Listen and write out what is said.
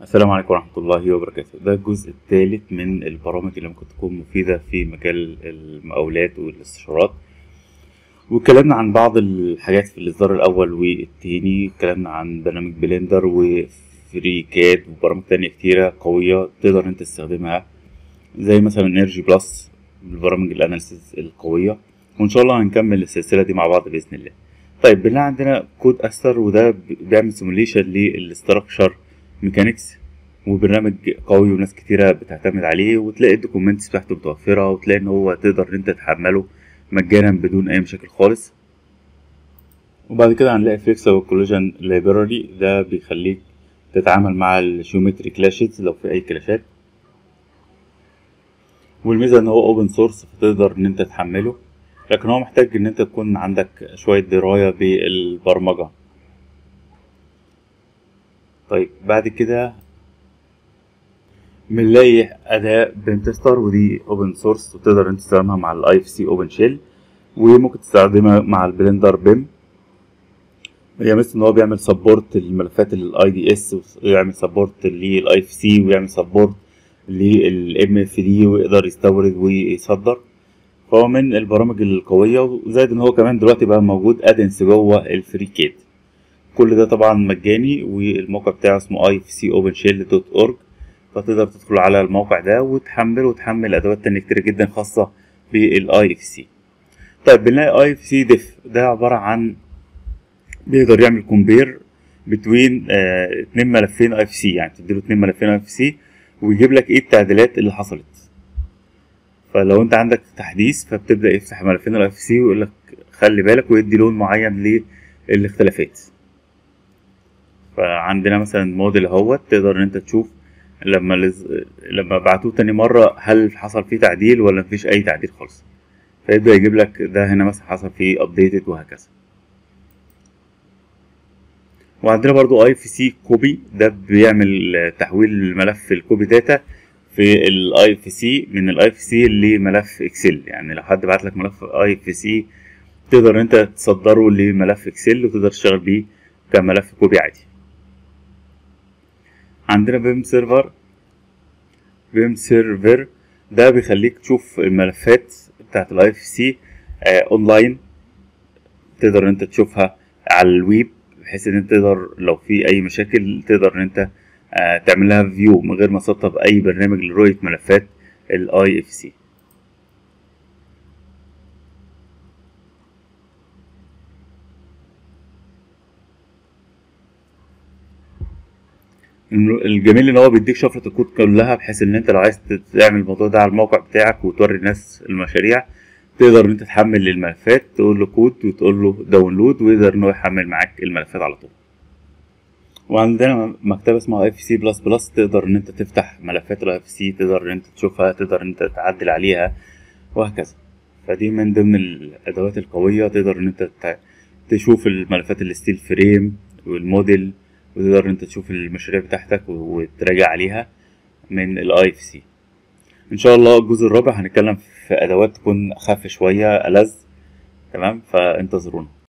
السلام عليكم ورحمة الله وبركاته ده الجزء الثالث من البرامج اللي ممكن تكون مفيدة في مجال المقاولات والاستشارات واتكلمنا عن بعض الحاجات في الإصدار الأول والتاني اتكلمنا عن برنامج بلندر وفري كاد وبرامج تانية كتيرة قوية تقدر انت تستخدمها زي مثلا انرجي بلس البرامج الاناليسيز القوية وان شاء الله هنكمل السلسلة دي مع بعض بإذن الله طيب بنلاقي عندنا كود استر وده بيعمل سيموليشن للاستراكشر ميكانيكس وبرنامج قوي وناس كتيرة بتعتمد عليه وتلاقي الدوكيومنتس بتاعته متوفرة وتلاقي ان هو تقدر ان انت تحمله مجانا بدون اي مشاكل خالص وبعد كده هنلاقي فليكسبل كوليجن لايبراري ده بيخليك تتعامل مع الجيومتري كلاشز لو في اي كلاشات والميزة ان هو اوبن سورس فتقدر ان انت تحمله لكن هو محتاج ان انت تكون عندك شوية دراية بالبرمجة طيب بعد كده بنلاقي أداة بنتستر ودي اوبن سورس وتقدر انت تستخدمها مع الاي اف سي اوبن شيل وممكن تستخدمها مع البلندر بيم هي مثل ان هو بيعمل سبورت للملفات الاي دي اس ويعمل سبورت للاي اف سي ويعمل سبورت للام اف دي ويقدر يستورد ويصدر فهو من البرامج القوية وزائد ان هو كمان دلوقتي بقى موجود ادنس جوه الفري كيت كل ده طبعا مجاني والموقع بتاعه اسمه ifcopenshell.org فتقدر تدخل على الموقع ده وتحمله وتحمل ادوات تانية كتير جدا خاصة بالاي اف سي طيب بنلاقي اي اف سي ديف ده عبارة عن بيقدر يعمل كومبير بتوين آه اتنين ملفين اي اف سي يعني تديله اتنين ملفين اي اف سي ويجيب لك ايه التعديلات اللي حصلت فلو انت عندك تحديث فبتبدا يفتح ملفين الاي اف سي ويقول لك خلي بالك ويدي لون معين للاختلافات فعندنا مثلا موديل اهوت تقدر ان انت تشوف لما لز... لما بعتوه تاني مرة هل حصل فيه تعديل ولا مفيش أي تعديل خالص فيبدأ يجيب لك ده هنا مثلا حصل فيه updated وهكذا وعندنا برضو اي في سي كوبي ده بيعمل تحويل الملف الكوبي داتا في الاي في سي من الاي في سي لملف اكسل يعني لو حد بعت لك ملف اي في سي تقدر انت تصدره لملف اكسل وتقدر تشتغل بيه كملف كوبي عادي عندنا بيم سيرفر بيم سيرفر ده بيخليك تشوف الملفات بتاعت الاي اف سي اونلاين تقدر انت تشوفها على الويب بحيث ان انت تقدر لو في اي مشاكل تقدر ان انت آه تعمل لها فيو من غير ما تسطب اي برنامج لرؤيه ملفات الاي اف سي الجميل ان هو بيديك شفرة الكود كلها بحيث ان انت لو عايز تعمل الموضوع ده على الموقع بتاعك وتوري الناس المشاريع تقدر ان انت تحمل الملفات تقول له كود وتقول له داونلود ويقدر ان هو يحمل معاك الملفات على طول وعندنا مكتبة اسمها اف سي بلس بلس تقدر ان انت تفتح ملفات الاف سي تقدر ان انت تشوفها تقدر ان انت تعدل عليها وهكذا فدي من ضمن الادوات القوية تقدر ان انت تشوف الملفات الستيل فريم والموديل وتقدر انت تشوف المشاريع بتاعتك وتراجع عليها من الاي اف سي ان شاء الله الجزء الرابع هنتكلم في ادوات تكون اخف شويه ألذ تمام فانتظرونا